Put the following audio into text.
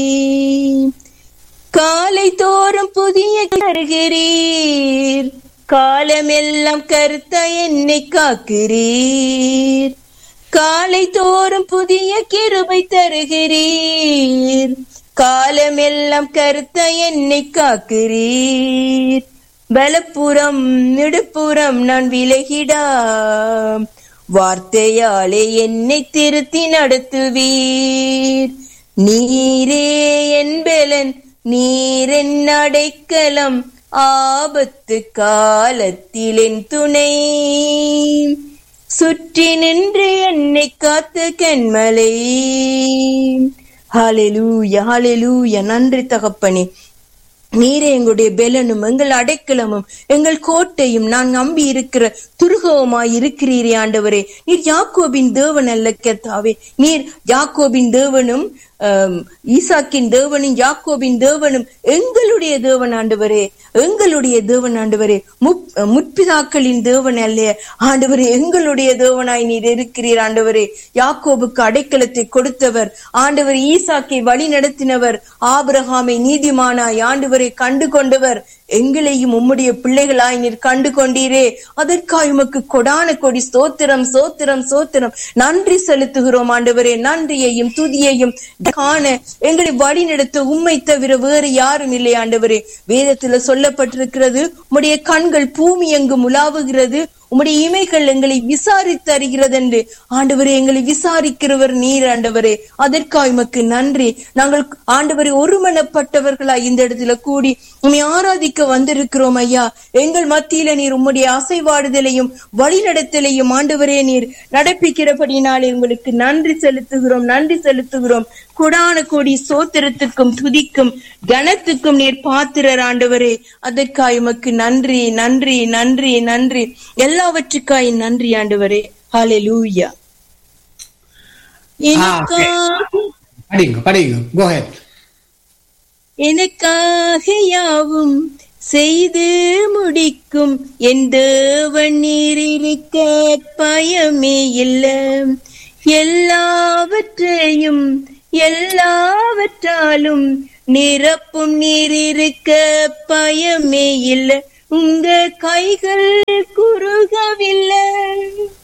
காலை தோறும் புதிய தருகிறீர் காலமெல்லாம் கருத்த என்னை காக்கிறீர் காலை தோறும் புதிய கிருபை தருகிறீர் காலமெல்லாம் கருத்த என்னை காக்கிறீர் பலப்புறம் நெடுப்புறம் நான் விலகிடா வார்த்தையாலே என்னை திருத்தி நடத்துவீர் நீரே என் பெலன் நீரென் அடைக்கலம் ஆபத்து காலத்தில் என் துணை சுற்றி நின்று என்னை காத்து கண்மலை ஹalleluya ஹalleluya நன்றி தகப்பனே நீரே எங்களுடைய பெலனும் எங்கள் அடைக்கலமும் எங்கள் கோட்டையும் நான் நம்பி இருக்கிற துருகவுமாய் இருக்கிறீரே ஆண்டவரே நீர் யாக்கோபின் தேவன் அல்ல கர்த்தாவே நீர் யாக்கோபின் தேவனும் ஆம், ஈசாக்கின் தேவனும் யாக்கோபின் தேவனும் எங்களுடைய தேவன் ஆண்டவரே எங்களுடைய தேவன் ஆண்டவரே முப் முற்பிதாக்களின் தேவன் அல்ல ஆண்டவரே எங்களுடைய தேவனாய் நீர் இருக்கிறீர் ஆண்டவரே யாக்கோபுக்கு அடைக்கலத்தை கொடுத்தவர் ஆண்டவர் ஈசாக்கை வழி நடத்தினவர் ஆபிரகாமை நீதிமானாய் ஆண்டவரை கண்டு கொண்டவர் எங்களையும் உம்முடைய பிள்ளைகளாய் நீர் கண்டு கொண்டீரே அதற்காய் உமக்கு கொடான கொடி ஸ்தோத்திரம் சோத்திரம் சோத்திரம் நன்றி செலுத்துகிறோம் ஆண்டவரே நன்றியையும் துதியையும் காண எங்களை வழி நடத்த உம்மை தவிர வேறு யாரும் இல்லை ஆண்டவரே வேதத்துல சொல்லப்பட்டிருக்கிறது உம்முடைய கண்கள் பூமி எங்கும் உலாவுகிறது உம்முடைய இமைகள் எங்களை விசாரித்து அறிகிறது என்று ஆண்டவரே எங்களை விசாரிக்கிறவர் நீர் ஆண்டவரே அதற்காக உமக்கு நன்றி நாங்கள் ஆண்டவரை ஒருமனப்பட்டவர்களாய் இந்த இடத்துல கூடி உம்மை ஆராதிக்க வந்திருக்கிறோம் ஐயா எங்கள் மத்தியில நீர் உம்முடைய அசைவாடுதலையும் வழிநடத்தலையும் ஆண்டவரே நீர் நடப்பிக்கிறபடினாலே உங்களுக்கு நன்றி செலுத்துகிறோம் நன்றி செலுத்துகிறோம் கொடான கோடி சோத்திரத்துக்கும் துதிக்கும் கனத்துக்கும் நீர் பாத்திரர் ஆண்டவரே அதற்காய் உமக்கு நன்றி நன்றி நன்றி நன்றி எல்லாவற்றுக்காய் நன்றி ஆண்டவரே ஹalleluya எனக்காக படிங்க படிங்க கோ ஹெட் எனக்காக யாவும் செய்து முடிக்கும் என் தேவன் நீர் இருக்க பயமே இல்ல எல்லாவற்றையும் எல்லாவற்றாலும் நிரப்பும் நீர் இருக்க பயமே இல்ல உங்க கைகள் குறுகவில்லை